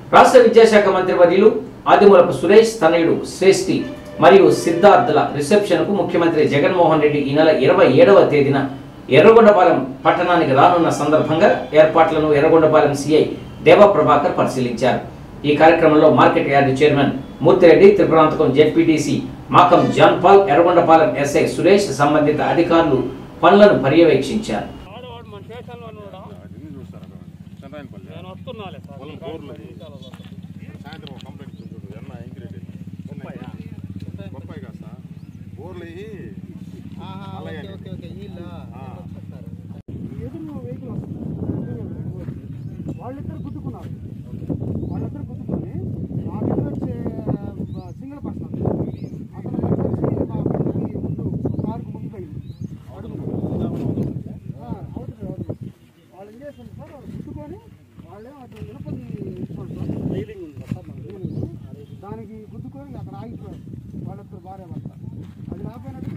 రాష్ట్ర విద్యాశాఖ మంత్రి వర్యులు ఆదిమూలపు సురేష్ తనయుడు శ్రేష్ఠి మరియు సిద్ధార్థుల రిసెప్షన్ కు ముఖ్యమంత్రి జగన్మోహన్ రెడ్డి ఈ నెల ఇరవై ఏడవ తేదీన ఎర్రగొండపాలెం పట్టణానికి రానున్న సందర్భంగా ఏర్పాట్లను ఎర్రగొండపాలెం సిఐ దేవప్రభాకర్ పరిశీలించారు ఈ కార్యక్రమంలో market yard chairman Murthireddy Tripuranthakam ZPTC Makam John Paul Yerragondapalem SI Suresh సంబంధిత అధికారులు పనులను పర్యవేక్షించారు ఆడవాడు మన స్టేషన్లో ఉన్నాడా అన్ని చూస్తారు అక్కడ చంద్రాయనపల్లి నేను వస్తున్నాలే సార్ పొలం బోర్లు అది. సాయంత్రం ఒక కంప్లైంట్ ఇచ్చింది చూడు ఎన్న ఇంక్రీడ్ బొప్పాయి కాదు సార్ బోర్లు అయ్యి అలాగే ఆ. ఎదురు వెహికల్ వస్తుంది వాళ్ళిద్దరు గుద్దుకున్నారు వాళ్ళిద్దరు గుద్దుకొని ఆ వ్యక్తి వచ్చి సింగిల్ పర్సన్ అతను వచ్చి మా బండికి ముందు కారుకు ముందు పోయింది అడుగు ఆ, అవుతుంది అవుతుంది వాళ్ళు ఏం చేశారు సార్ వాళ్ళు గుద్దుకొని వాళ్ళే అటు వినపది ఇచ్చుకోండి సార్ రైలింగ్ ఉంది సార్ రైలింగ్ దానికి గుద్దుకొని అక్కడ ఆగిపోయారు వాళ్ళిద్దరు భార్య భర్త అది రాకపోయినట్టు